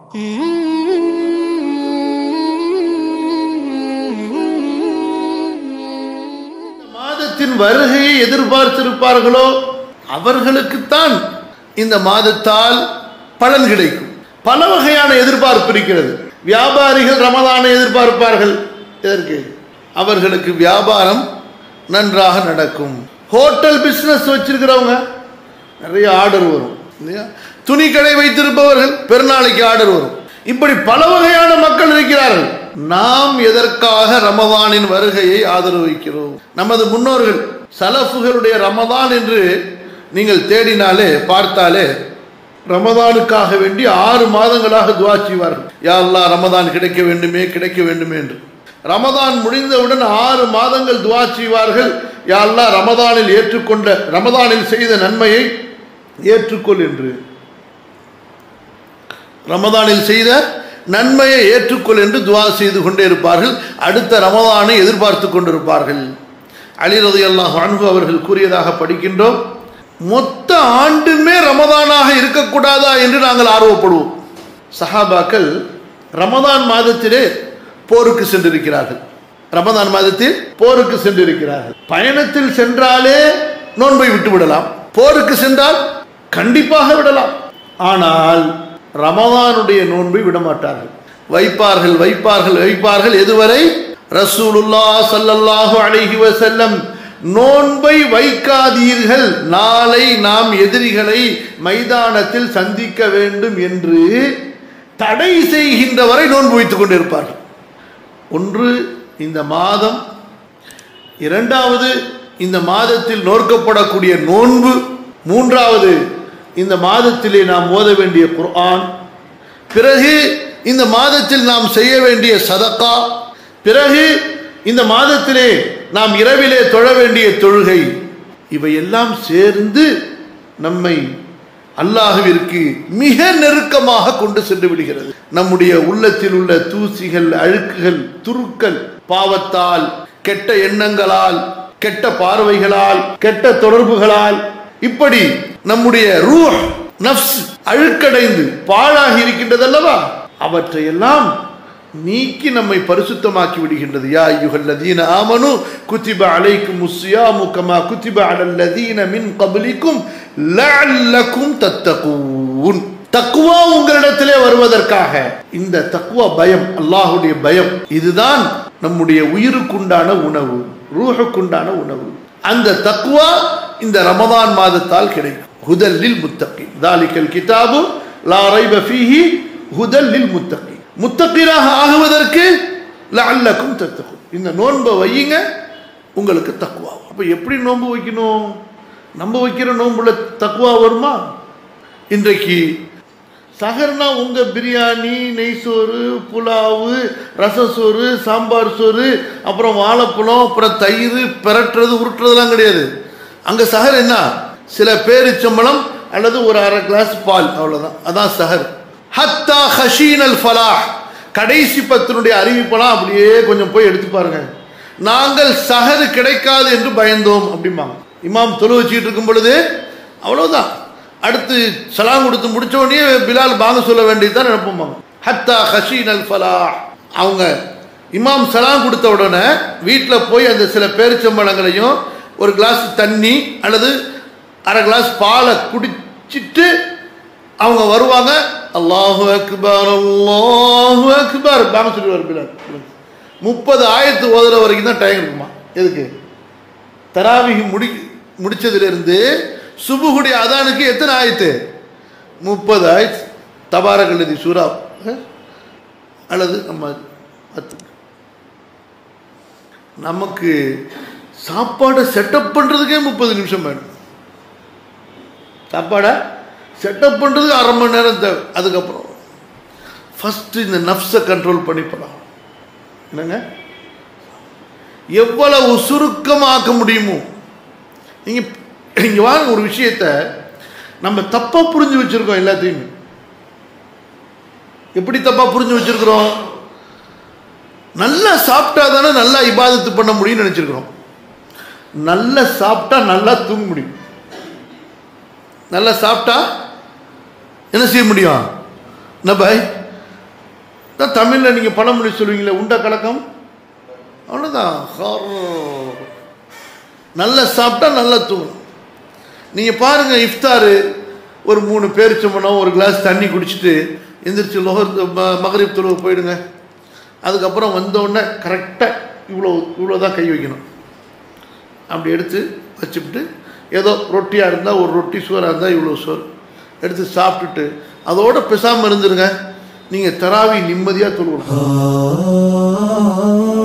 மாதத்தின் வருகையை எதிர்பார்த்திருப்பார்களோ அவர்களுக்குத்தான் இந்த மாதத்தால் பலன் கிடைக்கும் பல வகையான எதிர்பார்ப்பு இருக்கிறது வியாபாரிகள் ரமதானை எதிர்பார்ப்பார்கள் எதற்கு அவர்களுக்கு வியாபாரம் நன்றாக நடக்கும் ஹோட்டல் பிசினஸ் வச்சிருக்கிறவங்க நிறைய ஆர்டர் வரும் இல்லையா துணி கடை வைத்திருப்பவர்கள் பெருநாளைக்கு ஆர்டர் வரும் இப்படி பல வகையான மக்கள் இருக்கிறார்கள் நாம் எதற்காக ரமதானின் வருகையை ஆதரவு வைக்கிறோம் நமது முன்னோர்கள் சலஃபுகளுடைய ரமதான் என்று நீங்கள் தேடினாலே பார்த்தாலே ரமதானுக்காக வேண்டி ஆறு மாதங்களாக துவா செய்வார்கள் யா அல்லாஹ் ரமதான் கிடைக்க வேண்டுமே கிடைக்க வேண்டுமே என்று ரமதான் முடிந்தவுடன் ஆறு மாதங்கள் துவா செய்வார்கள் யா அல்லாஹ் ரமதானில் ஏற்றுக்கொண்ட ரமதானில் செய்த நன்மையை ஏற்றுக்கொள் என்று ரமதானில் செய்த நன்மையை ஏற்றுக்கொள் என்று துவா செய்து கொண்டே இருப்பார்கள் அடுத்த ரமதானை எதிர்பார்த்து கொண்டிருப்பார்கள் அலிரது அல்லாஹ் அன்பு அவர்கள் கூறியதாக படிக்கின்றோம் மொத்த ஆண்டுமே ரமதானாக இருக்கக்கூடாதா என்று நாங்கள் ஆர்வப்படுவோம் சஹாபாக்கள் ரமதான் மாதத்திலே போருக்கு சென்றிருக்கிறார்கள் ரமதான் மாதத்தில் போருக்கு சென்றிருக்கிறார்கள் பயணத்தில் சென்றாலே நோன்பை விட்டு விடலாம் போருக்கு சென்றால் கண்டிப்பாக விடலாம் ஆனால் ரமதானுடைய நோன்பை விட மாட்டார்கள் வைப்பார்கள் வைப்பார்கள் வைப்பார்கள் எதுவரை ரசூலுல்லா சல்லல்லாஹு அலைஹி வஸல்லம் நோன்பை வைக்காதீர்கள் நாளை நாம் எதிரிகளை மைதானத்தில் சந்திக்க வேண்டும் என்று தடை செய்கின்ற வரை நோன்பு வைத்துக் கொண்டிருப்பார்கள் ஒன்று இந்த மாதம் இரண்டாவது இந்த மாதத்தில் நோக்கப்படக்கூடிய நோன்பு மூன்றாவது இந்த மாதத்திலே நாம் ஓத வேண்டிய குர்ஆன் பிறகு இந்த மாதத்தில் நாம் செய்ய வேண்டிய சதக்கா பிறகு இந்த மாதத்திலே நாம் இரவிலே தொழ வேண்டிய தொழுகை இவையெல்லாம் சேர்ந்து நம்மை அல்லாஹுவிற்கு மிக நெருக்கமாக கொண்டு சென்று விடுகிறது நம்முடைய உள்ளத்தில் உள்ள தூசிகள் அழுக்குகள் துருக்கள் பாவத்தால் கெட்ட எண்ணங்களால் கெட்ட பார்வைகளால் கெட்ட தொடர்புகளால் இப்படி நம்முடைய ரூஹ் நஃப்ஸ் அழுக்கடைந்து பாழாகி இருக்கின்றது அல்லவா அவற்றையெல்லாம் நீக்கி நம்மை பரிசுத்தமாக்கி விடுகின்றது யா ஐயுஹல்லதீன ஆமனு குத்திப அலைக்கும் முஸ்ஸியாமு கமா குத்திப அலல்லதீன மின் கபலிக்கும் லஅல்லக்கும் தத்தகூன் தக்குவா உங்களிடத்திலே வருவதற்காக இந்த தக்குவா பயம் அல்லாஹுடைய பயம் இதுதான் நம்முடைய உயிருக்குண்டான உணவு ரூஹுக்குண்டான உணவு அந்த தக்குவா இந்த ரமதான் மாதத்தால் கிடைக்கும் ஹுதல்லில் முத்தகி தாலிக்கல் கிதாபு லா ரைப ஃபீஹி ஹுதல்லில் முத்தகி முத்தகீராக ஆகுவதற்கு லஅல்லக்கும் தத்தகும் இந்த நோன்பை வையுங்க உங்களுக்கு தக்குவா அப்ப எப்படி நோன்பு வைக்கணும் நம்ம வைக்கிற நோன்புல தக்குவா வருமா இன்றைக்கு சகர்னா உங்க பிரியாணி நெய் சோறு புலாவு ரசசோறு சாம்பார் சோறு அப்புறம் வாழைப்பழம் அப்புறம் தயிர் பெரட்டுறது உருட்டுறதுலாம் கிடையாது அங்க சஹர் என்ன சில பேரிச்சம்பளம் அல்லது ஒரு அரை கிளாஸ் பால் அவ்வளவுதான் அதான் சஹர் ஹத்தா ஹஷீனல் ஃபலாஹ் கடைசி பத்தினுடைய அறிவிப்பெல்லாம் அப்படியே கொஞ்சம் போய் எடுத்து பாருங்க நாங்கள் சஹரு கிடைக்காது என்று பயந்தோம் அப்படிம்பாங்க இமாம் தொழு வச்சுக்கிட்டு இருக்கும் பொழுது அவ்வளவுதான் அடுத்து சலாம் கொடுத்து முடிச்ச உடனே பிலால் பாங்க சொல்ல வேண்டியதுதான் நினைப்போம் ஹத்தா ஹஷீன் அல் ஃபலாஹ் அவங்க இமாம் சலாம் கொடுத்த உடனே வீட்டில் போய் அந்த சில பேரிச்சம்பழங்களையும் ஒரு கிளாஸ் தண்ணி அல்லது அரை கிளாஸ் பாலை குடிச்சிட்டு அவங்க வருவாங்க அல்லாஹு அக்பர் அல்லாஹு அக்பர் பாங்க சொல்லுவார் பிலால் முப்பது ஆயத்து ஓதுற வரைக்கும் தான் டைம் இருக்குமா எதுக்கு தராவிகி முடி முடிச்சதுலேருந்து சுபுகுடைய அதானுக்கு எத்தனை ஆயத்து முப்பது ஆயத்து தபாரகல்லதி சூறா அஹ்? அல்லது நம்ம பத்து. நமக்கு சாப்பாடை செட்டப் பண்ணுறதுக்கே முப்பது நிமிஷம் வேணும் சாப்பாடை செட்டப் பண்ணுறதுக்கு அரை மணி நேரம் தேவை அதுக்கப்புறம் ஃபஸ்ட்டு இந்த நஃப்ஸை கண்ட்ரோல் பண்ணி போகலாம் என்னங்க எவ்வளவு சுருக்கமாக்க முடியுமோ நீங்க இங்க வாங்க ஒரு விஷயத்த நம்ம தப்பா புரிஞ்சு வச்சிருக்கோம் எல்லாத்தையுமே எப்படி தப்பா புரிஞ்சு வச்சிருக்கிறோம் நல்லா சாப்பிட்டா தானே நல்லா இபாதத்து பண்ண முடியும்னு நினைச்சிருக்கிறோம் நல்லா சாப்பிட்டா நல்லா தூங்க முடியும் நல்லா சாப்பிட்டா என்ன செய்ய முடியும் என்ன பாய் தான் தமிழில் நீங்கள் பழமொழி சொல்லுவீங்களே உண்ட கலக்கம் அவ்வளோதான் நல்லா சாப்பிட்டா நல்லா தூங்கணும் நீங்கள் பாருங்கள் இஃப்தாரு ஒரு மூணு பேரிச்சம்பழம் ஒரு கிளாஸ் தண்ணி குடிச்சிட்டு எந்திரிச்சு லோகர் மகரிப் தொழுவு போயிடுங்க அதுக்கப்புறம் வந்தோடனே கரெக்டாக இவ்வளோ இவ்வளோ தான் கை வைக்கணும் அப்படி எடுத்து வச்சுக்கிட்டு ஏதோ ரொட்டியாக இருந்தால் ஒரு ரொட்டி சோறாக இருந்தால் இவ்வளோ சோறு எடுத்து சாப்பிட்டுட்டு அதோட பேசாமல் இருந்துருங்க நீங்கள் தராவி நிம்மதியாக தொழுவணும்